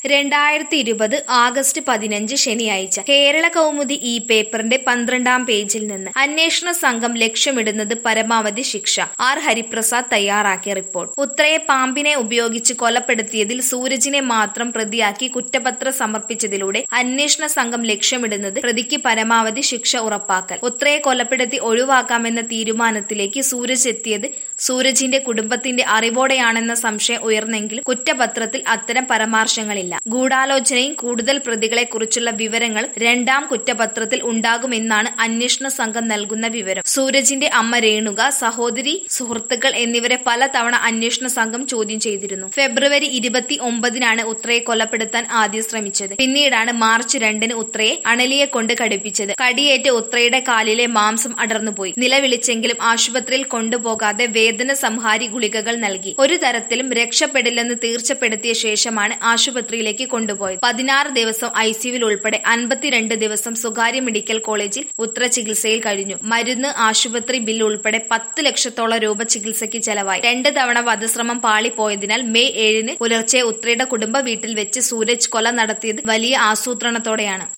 രണ്ടായിരത്തി ഇരുപത് ആഗസ്റ്റ് പതിനഞ്ച് ശനിയാഴ്ച കേരള കൗമുദി ഈ പേപ്പറിന്റെ പന്ത്രണ്ടാം പേജിൽ നിന്ന് അന്വേഷണ സംഘം ലക്ഷ്യമിടുന്നത് പരമാവധി ശിക്ഷ ആർ ഹരിപ്രസാദ് തയ്യാറാക്കിയ റിപ്പോർട്ട് ഉത്രയെ പാമ്പിനെ ഉപയോഗിച്ച് കൊലപ്പെടുത്തിയതിൽ സൂരജിനെ മാത്രം പ്രതിയാക്കി കുറ്റപത്രം സമർപ്പിച്ചതിലൂടെ അന്വേഷണ സംഘം ലക്ഷ്യമിടുന്നത് പ്രതിക്ക് പരമാവധി ശിക്ഷ ഉറപ്പാക്കൽ ഉത്രയെ കൊലപ്പെടുത്തി ഒഴിവാക്കാമെന്ന തീരുമാനത്തിലേക്ക് സൂരജ് എത്തിയത് സൂരജിന്റെ കുടുംബത്തിന്റെ അറിവോടെയാണെന്ന സംശയം ഉയർന്നെങ്കിലും കുറ്റപത്രത്തിൽ അത്തരം പരാമർശങ്ങളില്ല ഗൂഢാലോചനയും കൂടുതൽ പ്രതികളെക്കുറിച്ചുള്ള വിവരങ്ങൾ രണ്ടാം കുറ്റപത്രത്തിൽ ഉണ്ടാകുമെന്നാണ് അന്വേഷണ സംഘം നൽകുന്ന വിവരം സൂരജിന്റെ അമ്മ രേണുക സഹോദരി സുഹൃത്തുക്കൾ എന്നിവരെ പലതവണ അന്വേഷണ സംഘം ചോദ്യം ചെയ്തിരുന്നു ഫെബ്രുവരി ഇരുപത്തി ഒമ്പതിനാണ് ഉത്രയെ കൊലപ്പെടുത്താൻ ആദ്യം ശ്രമിച്ചത് പിന്നീടാണ് മാർച്ച് രണ്ടിന് ഉത്രയെ അണലിയെ കൊണ്ട് കടിപ്പിച്ചത് കടിയേറ്റ് ഉത്രയുടെ കാലിലെ മാംസം അടർന്നുപോയി നിലവിളിച്ചെങ്കിലും ആശുപത്രിയിൽ കൊണ്ടുപോകാതെ വേദന സംഹാരി ഗുളികകൾ നൽകി ഒരു തരത്തിലും രക്ഷപ്പെടില്ലെന്ന് തീർച്ചപ്പെടുത്തിയ ശേഷമാണ് ആശുപത്രിയിലേക്ക് കൊണ്ടുപോയത് പതിനാറ് ദിവസം ഐസിയുവിൽ ഉൾപ്പെടെ അൻപത്തിരണ്ട് ദിവസം സ്വകാര്യ മെഡിക്കൽ കോളേജിൽ ഉത്ര ചികിത്സയിൽ കഴിഞ്ഞു മരുന്ന് ആശുപത്രി ബിൽ ഉൾപ്പെടെ പത്ത് ലക്ഷത്തോളം രൂപ ചികിത്സയ്ക്ക് ചെലവായി രണ്ട് തവണ വധശ്രമം പാളിപ്പോയതിനാൽ മെയ് ഏഴിന് പുലർച്ചെ ഉത്രയുടെ കുടുംബ വീട്ടിൽ വെച്ച് സൂരജ് കൊല നടത്തിയത് വലിയ ആസൂത്രണത്തോടെയാണ്